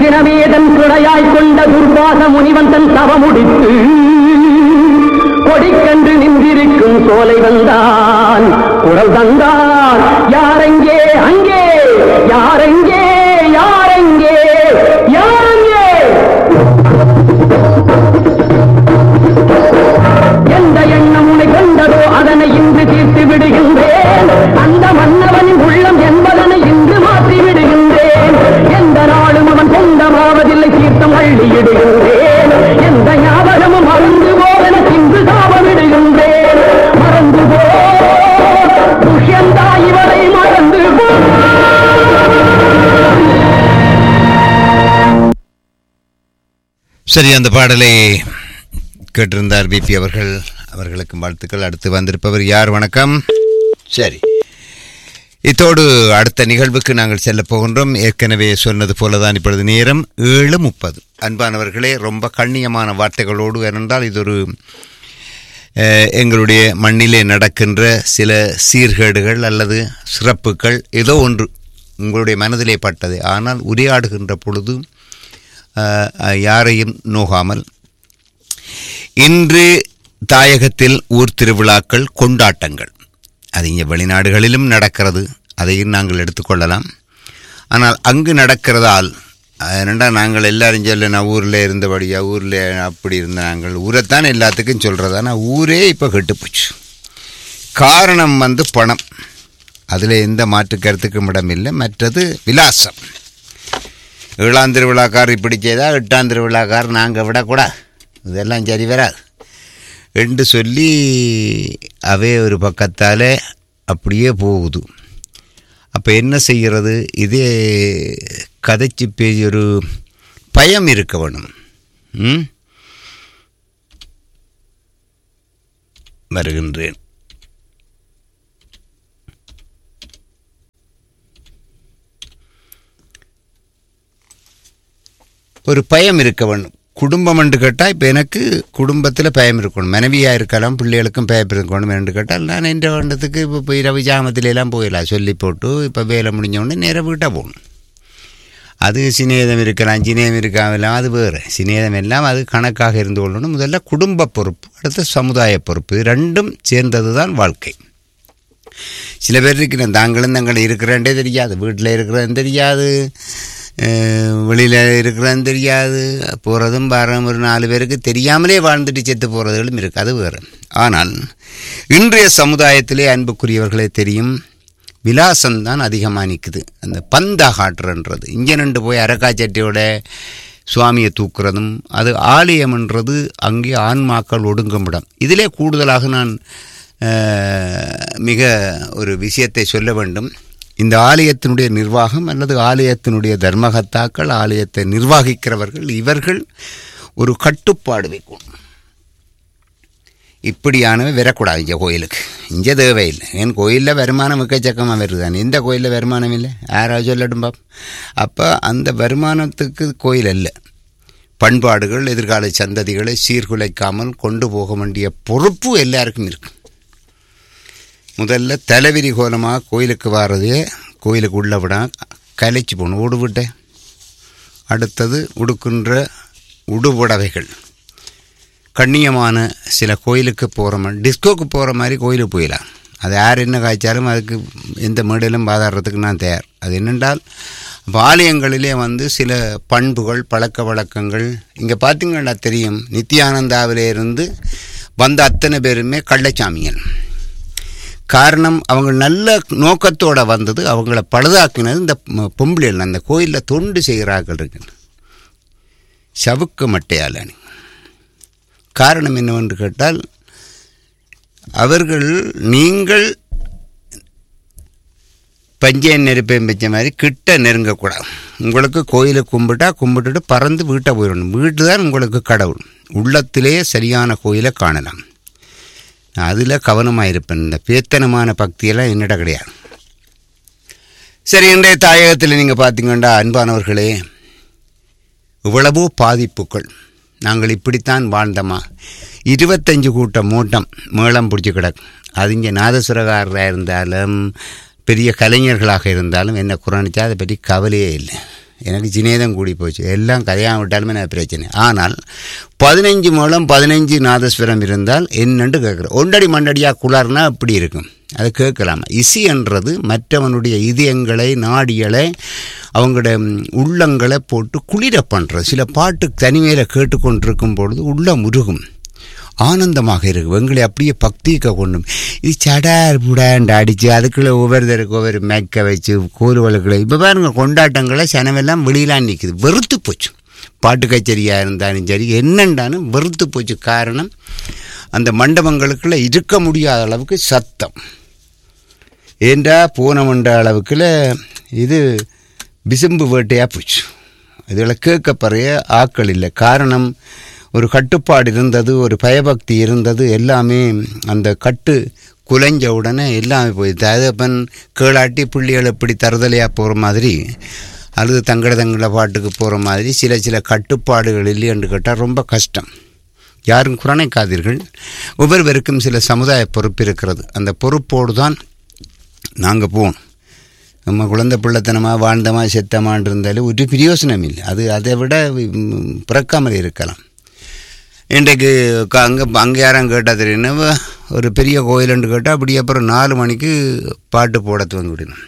தினமேதன் துணையாய் கொண்ட துர்வாச முனிவன் தன் தவமுடித்து கொடிக்கன்று நின்றிருக்கும் சோலை வந்தான் குரல் தந்தான் யாரெங்கே அங்கே யாரெங்கே யாரெங்கே யாரெங்கே எந்த எண்ணம் உன்னை கொண்டதோ அதனை இன்று தீர்த்து விடுகின்றேன் அந்த மன்னவனின் உள்ளம் என்பதனை இன்று மாற்றி விடுகின்றேன் எந்த நாளும் அவன் சொந்தமாவதில்லை தீர்த்தம் அள்ளியிடுகின்றேன் எந்த ஞாபகமும் மறந்து போவென இன்று சாபமிடுகின்றேன் மறந்து போ துஷ்யந்தா இவரை மறந்து போ சரி அந்த பாடலை கேட்டிருந்தார் பிபி அவர்கள் அவர்களுக்கும் வாழ்த்துக்கள் அடுத்து வந்திருப்பவர் யார் வணக்கம் சரி இத்தோடு அடுத்த நிகழ்வுக்கு நாங்கள் செல்ல போகின்றோம் ஏற்கனவே சொன்னது போலதான் இப்பொழுது நேரம் ஏழு முப்பது அன்பானவர்களே ரொம்ப கண்ணியமான வார்த்தைகளோடு ஏனென்றால் இது ஒரு அஹ், எங்களுடைய மண்ணிலே நடக்கின்ற சில சீர்கேடுகள் அல்லது சிறப்புகள் ஏதோ ஒன்று உங்களுடைய மனதிலே பட்டது ஆனால் உரையாடுகின்ற பொழுது அஹ், அஹ், யாரையும் நோகாமல் இன்று தாயகத்தில் ஊர் திருவிழாக்கள் கொண்டாட்டங்கள் அது இங்கே வெளிநாடுகளிலும் நடக்கிறது அதையும் நாங்கள் எடுத்துக்கொள்ளலாம் ஆனால் அங்கு நடக்கிறதால் ஏனண்டா நாங்கள் எல்லாரும் சொல்ல நான் ஊரில் இருந்தபடியா ஊரில் அப்படி இருந்த நாங்கள் ஊரைத்தான் எல்லாத்துக்கும் சொல்கிறது ஆனால் ஊரே இப்போ கெட்டுப்போச்சு காரணம் வந்து பணம் அதில் எந்த மாற்று கருத்துக்கும் இடமில்லை மற்றது விலாசம் ஏழாம் திருவிழாக்கார் இப்படி செய்தால் எட்டாம் திருவிழாக்கார் நாங்கள் விடக்கூடாது இதெல்லாம் சரி வராது என்று சொல்லி அவே ஒரு பக்கத்தால் அப்படியே போகுது அப்போ என்ன செய்கிறது இதே கதைச்சு பேசி ஒரு பயம் இருக்க வேணும் ம் வருகின்றேன் ஒரு பயம் இருக்க வேணும் குடும்பம் என்று கேட்டால் இப்போ எனக்கு குடும்பத்தில் பயம் இருக்கணும் மனைவியாக இருக்கலாம் பிள்ளைகளுக்கும் பயம் இருக்கணும் என்று கேட்டால் நான் என்ற வேண்டத்துக்கு இப்போ போய் இரவு ஜாமத்துல எல்லாம் போயிடலாம் சொல்லி போட்டு இப்போ வேலை முடிஞ்ச உடனே நேராக வீட்டாக போகணும் அது சிநேதம் இருக்கலாம் சிநேகம் இருக்காமலாம் அது வேறு சிநேதம் எல்லாம் அது கணக்காக இருந்து கொள்ளணும் முதல்ல குடும்ப பொறுப்பு அடுத்து சமுதாய பொறுப்பு இது ரெண்டும் சேர்ந்தது தான் வாழ்க்கை சில பேர் இருக்கிறேன் தாங்களும் தங்கள் இருக்கிறேன்டே தெரியாது வீட்டில் இருக்கிறேன்னு தெரியாது வெளியில் இருக்கிறேன்னு தெரியாது போகிறதும் பாரம் ஒரு நாலு பேருக்கு தெரியாமலே வாழ்ந்துட்டு செத்து போகிறதுகளும் இருக்குது அது வேறு ஆனால் இன்றைய சமுதாயத்திலே அன்புக்குரியவர்களே தெரியும் விலாசம்தான் அதிகமாக நிற்குது அந்த பந்தா காட்டுறன்றது இங்கே நின்று போய் அரக்காச்சட்டியோட சுவாமியை தூக்குறதும் அது ஆலயம்ன்றது அங்கே ஆன்மாக்கள் ஒடுங்கும் இடம் இதிலே கூடுதலாக நான் அஹ், மிக ஒரு விஷயத்தை சொல்ல வேண்டும் இந்த ஆலயத்தினுடைய நிர்வாகம் அல்லது ஆலயத்தினுடைய தர்மகத்தாக்கள் ஆலயத்தை நிர்வகிக்கிறவர்கள் இவர்கள் ஒரு கட்டுப்பாடு வைக்கணும் இப்படியானவை வரக்கூடாது இங்கே கோயிலுக்கு இங்கே தேவையில்லை என் கோயிலில் வருமானம் எக்கச்சக்கமாக வருதானே இந்த கோயிலில் வருமானம் இல்லை யாராவது சொல்லட்டும் பாப் அப்போ அந்த வருமானத்துக்கு கோயில் அல்ல பண்பாடுகள் எதிர்கால சந்ததிகளை சீர்குலைக்காமல் கொண்டு போக வேண்டிய பொறுப்பு எல்லாருக்கும் இருக்கு முதல்ல தலைவிரி கோலமாக கோயிலுக்கு வர்றதே கோயிலுக்கு உள்ள விட கலைச்சு போகணும் ஊடு விட்ட அடுத்தது உடுக்கின்ற உடுபுடவைகள் கண்ணியமான சில கோயிலுக்கு போகிற மாதிரி டிஸ்கோக்கு போகிற மாதிரி கோயிலுக்கு போயிடலாம் அது யார் என்ன காய்ச்சாலும் அதுக்கு எந்த மேடையிலும் பாதாடுறதுக்கு நான் தயார் அது என்னென்றால் அப்ப ஆலயங்களிலே வந்து சில பண்புகள் பழக்க வழக்கங்கள் இங்கே பார்த்தீங்கன்னா தெரியும் நித்யானந்தாவிலே இருந்து வந்த அத்தனை பேருமே கள்ளச்சாமிகள் காரணம் அவங்க நல்ல நோக்கத்தோட வந்தது அவங்கள பழுதாக்கினது இந்த ம- பொம்பளைகள் அந்த கோயிலில் தொண்டு செய்கிறார்கள் இருக்கு சவுக்கு மட்டையாளனி காரணம் என்னவென்று கேட்டால் அவர்கள் நீங்கள் பஞ்சையன் நெருப்பையும் வச்ச மாதிரி கிட்ட நெருங்கக்கூடாது உங்களுக்கு கோயிலை கும்பிட்டா கும்பிட்டுட்டு பறந்து வீட்டை போயிடணும் வீட்டு தான் உங்களுக்கு கடவுள் உள்ளத்திலேயே சரியான கோயிலை காணலாம் நான் அதில் கவனமாக இருப்பேன் இந்த பேத்தனமான பக்தியெல்லாம் என்னிட கிடையாது சரி இன்றைய தாயகத்தில் நீங்கள் பார்த்தீங்கன்னா அன்பானவர்களே இவ்வளவோ பாதிப்புகள் நாங்கள் இப்படித்தான் வாழ்ந்தோமா இருபத்தஞ்சு கூட்ட மூட்டம் மேளம் பிடிச்சி கிடக்கு அது இங்கே நாதசுரகாரராக இருந்தாலும் பெரிய கலைஞர்களாக இருந்தாலும் என்ன குறைஞ்சா அதை பற்றி கவலையே இல்லை எனக்கு சினேதம் கூடி போச்சு எல்லாம் கதையாக விட்டாலுமே எனக்கு பிரச்சனை ஆனால் பதினஞ்சு மூலம் பதினஞ்சு நாதஸ்வரம் இருந்தால் என்னன்னு கேட்குறேன் ஒண்டடி மண்டடியாக குளார்னா அப்படி இருக்கும் அதை கேட்கலாமா இசை என்றது மற்றவனுடைய இதயங்களை நாடிகளை அவங்களோட ம், உள்ளங்களை போட்டு குளிர பண்ணுறது சில பாட்டு தனிமையில் கேட்டுக்கொண்டிருக்கும் பொழுது உள்ள முருகும் ஆனந்தமாக இருக்கு எங்களை அப்படியே பக்திக்க கொண்டும் இது சடார் புடாண்டு அடித்து அதுக்குள்ளே ஒவ்வொருத்தருக்கு ஒவ்வொரு மேக்க வச்சு கோருவலுக்களை இப்போ பாருங்க கொண்டாட்டங்களை சனமெல்லாம் வெளியிலாம் நிற்குது வெறுத்து போச்சு பாட்டு கச்சேரியாக இருந்தாலும் சரி என்னண்டாலும் வெறுத்து போச்சு காரணம் அந்த மண்டபங்களுக்குள்ள இருக்க முடியாத அளவுக்கு சத்தம் ஏண்டா பூனமண்ட அளவுக்குள்ள இது விசும்பு வேட்டையாக போச்சு இதில் கேட்கப்பறைய ஆக்கள் இல்லை காரணம் ஒரு கட்டுப்பாடு இருந்தது ஒரு பயபக்தி இருந்தது எல்லாமே அந்த கட்டு குலைஞ்ச உடனே எல்லாமே போயிடுது அதப்பன் கேளாட்டி புள்ளிகள் இப்படி தருதலையாக போகிற மாதிரி அல்லது தங்கட தங்கட பாட்டுக்கு போகிற மாதிரி சில சில கட்டுப்பாடுகள் இல்லையென்று கேட்டால் ரொம்ப கஷ்டம் யாரும் குறைக்காதீர்கள் ஒவ்வொருவருக்கும் சில சமுதாய பொறுப்பு இருக்கிறது அந்த பொறுப்போடு தான் நாங்கள் போவோம் நம்ம குழந்தை பிள்ளைத்தனமாக வாழ்ந்தமா செத்தமான் இருந்தாலும் ஒரு பிரயோசனம் இல்லை அது அதை விட ம், பிறக்காமல் இருக்கலாம் இன்றைக்கு க- அங்கே அங்கே யாரும் கேட்டால் தெரியும் ஒரு பெரிய கோயிலுன்னு கேட்டால் அப்படி அப்புறம் நாலு மணிக்கு பாட்டு போட துவங்கிவிடணும்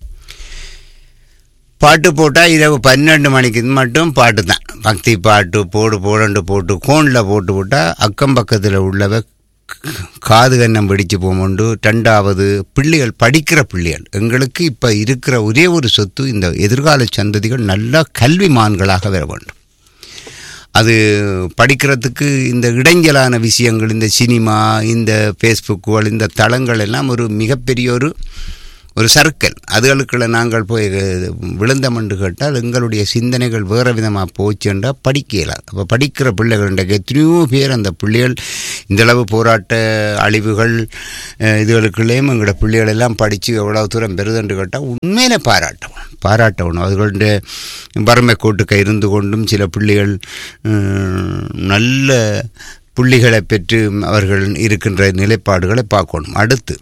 பாட்டு போட்டால் இரவு பன்னெண்டு மணிக்கு மட்டும் பாட்டு தான் பக்தி பாட்டு போடு போடண்டு போட்டு கோனில் போட்டு போட்டால் அக்கம் பக்கத்தில் உள்ளவ காது கன்னம் பிடிச்சு போமோண்டு ரெண்டாவது பிள்ளைகள் படிக்கிற பிள்ளைகள் எங்களுக்கு இப்போ இருக்கிற ஒரே ஒரு சொத்து இந்த எதிர்கால சந்ததிகள் நல்ல கல்விமான்களாக வர வேண்டும் அது படிக்கிறதுக்கு இந்த இடைஞ்சலான விஷயங்கள் இந்த சினிமா இந்த ஃபேஸ்புக்குகள் இந்த தளங்கள் எல்லாம் ஒரு மிகப்பெரிய ஒரு ஒரு சர்க்கிள் அதுகளுக்குள்ள நாங்கள் போய் விழுந்தமண்டு கேட்டால் எங்களுடைய சிந்தனைகள் வேறு விதமாக போச்சுண்டா படிக்கலாம் அப்போ படிக்கிற பிள்ளைகள் இன்றைக்கு எத்தனையோ பேர் அந்த பிள்ளைகள் இந்தளவு போராட்ட அழிவுகள் அஹ், இதுகளுக்குள்ளேயும் எங்களோட பிள்ளைகள் எல்லாம் படித்து எவ்வளோ தூரம் பெறுதுன்னு கேட்டால் உண்மையிலே பாராட்டணும் பாராட்டணும் அதுகளுடைய வறுமை கோட்டுக்க இருந்து கொண்டும் சில பிள்ளைகள் உம், நல்ல புள்ளிகளை பெற்று அவர்கள் இருக்கின்ற நிலைப்பாடுகளை பார்க்கணும் அடுத்து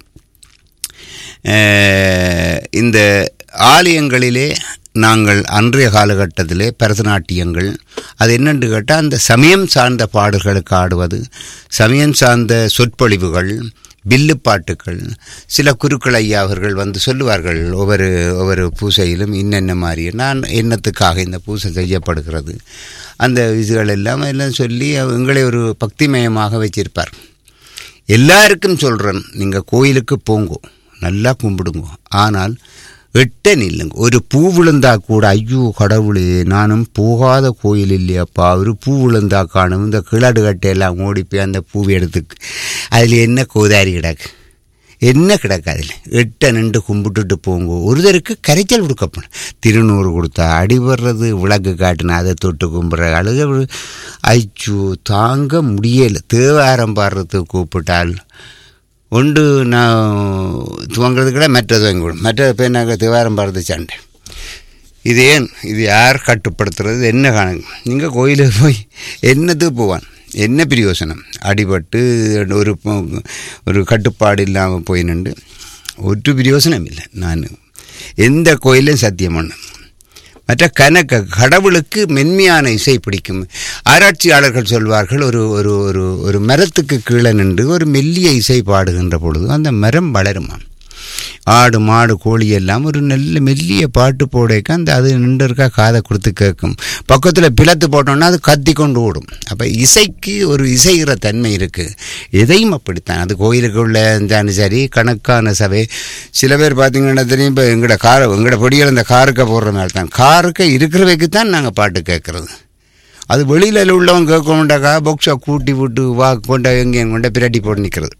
அஹ், இந்த ஆலயங்களிலே நாங்கள் அன்றைய காலகட்டத்திலே பரதநாட்டியங்கள் அது என்னென்று கேட்டால் அந்த சமயம் சார்ந்த பாடல்களுக்கு ஆடுவது சமயம் சார்ந்த சொற்பொழிவுகள் வில்லு பாட்டுகள் சில குருக்கள் ஐயா அவர்கள் வந்து சொல்லுவார்கள் ஒவ்வொரு ஒவ்வொரு பூசையிலும் இன்னென்ன மாதிரி நான் என்னத்துக்காக இந்த பூசை செய்யப்படுகிறது அந்த இதுகள் எல்லாம் எல்லாம் சொல்லி எங்களை ஒரு பக்திமயமாக வச்சிருப்பார் எல்லாருக்கும் சொல்கிறேன் நீங்கள் கோயிலுக்கு போங்கோ நல்லா கும்பிடுங்க ஆனால் எட்ட நில்லுங்க ஒரு பூ விழுந்தா கூட ஐயோ கடவுளே நானும் போகாத கோயில் இல்லையாப்பா ஒரு பூ விழுந்தா காணும் இந்த கிழடு கட்டையெல்லாம் ஓடி போய் அந்த பூவை எடுத்து அதில் என்ன கோதாரி கிடக்கு என்ன கிடக்கு அதில் எட்ட நின்று கும்பிட்டுட்டு போங்க ஒருத்தருக்கு கரைச்சல் கொடுக்கப்படும் திருநூறு கொடுத்தா அடி வர்றது விளக்கு காட்டினா அதை தொட்டு கும்பிட்ற அழுக விழு- ஐயோ தாங்க முடியலை தேவாரம் பாடுறதுக்கு கூப்பிட்டால் ஒன்று நான் துவங்கிறது கூட மற்றது வாங்கிவிடும் மற்ற பேர் நாங்கள் தேவாரம் பாடுறது சண்டை இது ஏன் இது யார் கட்டுப்படுத்துறது என்ன காணுங்க நீங்கள் கோயிலுக்கு போய் என்னத்துக்கு போவான் என்ன பிரயோசனம் அடிபட்டு ஒரு ப- ஒரு கட்டுப்பாடு இல்லாமல் போய் நின்று ஒரு பிரயோசனம் இல்லை நான் எந்த கோயிலையும் சத்தியம் பண்ணேன் மற்ற கணக்க கடவுளுக்கு மென்மையான இசை பிடிக்கும் ஆராய்ச்சியாளர்கள் சொல்வார்கள் ஒரு ஒரு ஒரு ஒரு மரத்துக்கு கீழே நின்று ஒரு மெல்லிய இசை பாடுகின்ற பொழுது அந்த மரம் வளருமா ஆடு மாடு கோழி எல்லாம் ஒரு நல்ல மெல்லிய பாட்டு போடைக்க அந்த அது நின்று இருக்கா காதை கொடுத்து கேட்கும் பக்கத்தில் பிளத்து போட்டோம்னா அது கத்தி கொண்டு ஓடும் அப்போ இசைக்கு ஒரு இசைகிற தன்மை இருக்குது எதையும் அப்படித்தான் அது கோயிலுக்குள்ள இருந்தாலும் சரி கணக்கான சபை சில பேர் பார்த்தீங்கன்னா தெரியும் இப்போ எங்களோட கார் எங்களோட பொடியில் இந்த காருக்க போடுற மாதிரி தான் காருக்க இருக்கிறவைக்கு தான் நாங்கள் பாட்டு கேட்குறது அது வெளியில் உள்ளவங்க கேட்கணுண்டாக்கா பொக்ஸை கூட்டி விட்டு வா கொண்ட எங்கேயும் கொண்ட பிரட்டி போட்டு நிற்கிறது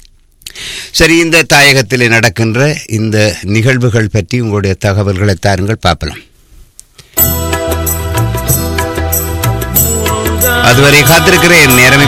சரி இந்த தாயகத்தில் நடக்கின்ற இந்த நிகழ்வுகள் பற்றி உங்களுடைய தகவல்களை தாருங்கள் பார்க்கலாம் அதுவரை காத்திருக்கிறேன் நேரம்